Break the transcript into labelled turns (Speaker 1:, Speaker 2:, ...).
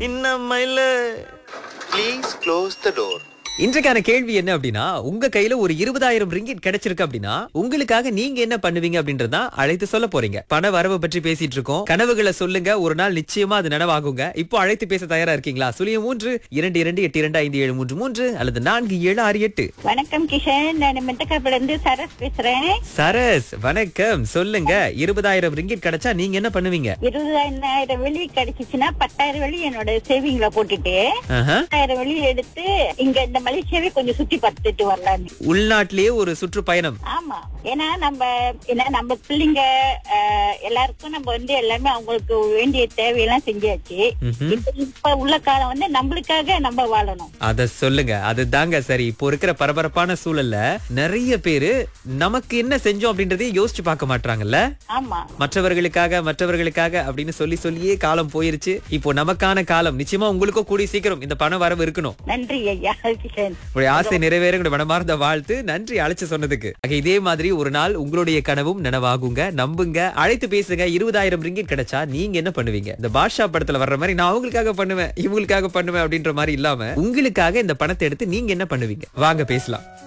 Speaker 1: இன்னமையில
Speaker 2: Please close the door.
Speaker 1: இன்றைக்கான கேள்வி என்ன அப்படின்னா உங்க கையில ஒரு இருபதாயிரம் ரிங்கிட் கிடைச்சிருக்கு அப்படின்னா உங்களுக்காக நீங்க என்ன பண்ணுவீங்க அப்படின்றதா அழைத்து சொல்ல போறீங்க பண வரவு பற்றி பேசிட்டு இருக்கோம் கனவுகளை சொல்லுங்க ஒரு நாள் நிச்சயமா அது நனவாகுங்க இப்போ அழைத்து பேச தயாரா இருக்கீங்களா சுழியம் மூன்று இரண்டு இரண்டு எட்டு இரண்டு ஐந்து ஏழு மூன்று மூன்று அல்லது நான்கு ஏழு ஆறு எட்டு
Speaker 3: வணக்கம் கிஷன் நான் மெத்தக்காப்புல இருந்து சரஸ் பேசுறேன்
Speaker 1: சரஸ் வணக்கம் சொல்லுங்க இருபதாயிரம் ரிங்கிட் கிடைச்சா நீங்க என்ன பண்ணுவீங்க
Speaker 3: இருபதாயிரம் வெளி கிடைச்சிச்சுன்னா பத்தாயிரம் வெளி என்னோட சேவிங்ல போட்டுட்டு
Speaker 1: ஆஹா.
Speaker 3: பத்தாயிரம் வெளி எடுத்து இங்க இந்த மலேசியாவே கொஞ்சம் சுத்தி பார்த்துட்டு வரலான்னு
Speaker 1: உள்நாட்டிலேயே ஒரு சுற்றுப்பயணம்
Speaker 3: ஆமா ஏன்னா நம்ம ஏன்னா நம்ம பிள்ளைங்க அஹ், எல்லாருக்கும் நம்ம வந்து எல்லாமே அவங்களுக்கு வேண்டிய தேவையெல்லாம் செஞ்சாச்சு
Speaker 1: ம்ஹும்.
Speaker 3: இப்ப இப்ப உள்ள காலம் வந்து நம்மளுக்காக நம்ம வாழணும்
Speaker 1: அத சொல்லுங்க அதுதாங்க சரி இப்போ இருக்கிற பரபரப்பான சூழல்ல நிறைய பேரு நமக்கு என்ன செஞ்சோம் அப்படின்றதே யோசிச்சு பார்க்க மாட்டாங்கல்ல
Speaker 3: ஆமா
Speaker 1: மற்றவர்களுக்காக மற்றவர்களுக்காக அப்படின்னு சொல்லி சொல்லியே காலம் போயிருச்சு இப்போ நமக்கான காலம் நிச்சயமா உங்களுக்கும் கூடி சீக்கிரம் இந்த பண வரவு இருக்கணும்
Speaker 3: நன்றி ஐயா கிஷன்
Speaker 1: உங்களுடைய ஆசை நிறைவேற உங்களுடைய மனமார்ந்த வாழ்த்து நன்றி அழைச்சு சொன்னதுக்கு ஆக, இதே மாதிரி ஒரு நாள் உங்களுடைய கனவும் நனவாகுங்க நம்புங்க அழைத்து பேசுங்க இருபதாயிரம் ரிங்கிட் கிடைச்சா நீங்க என்ன பண்ணுவீங்க இந்த பாஷா படத்துல வர்ற மாதிரி நான் அவங்களுக்காக பண்ணுவேன் இவங்களுக்காக பண்ணுவேன் அப்படின்ற மாதிரி இல்லாம உங்களுக்காக இந்த பணத்தை எடுத்து நீங்க என்ன பண்ணுவீங்க வாங்க பேசலாம்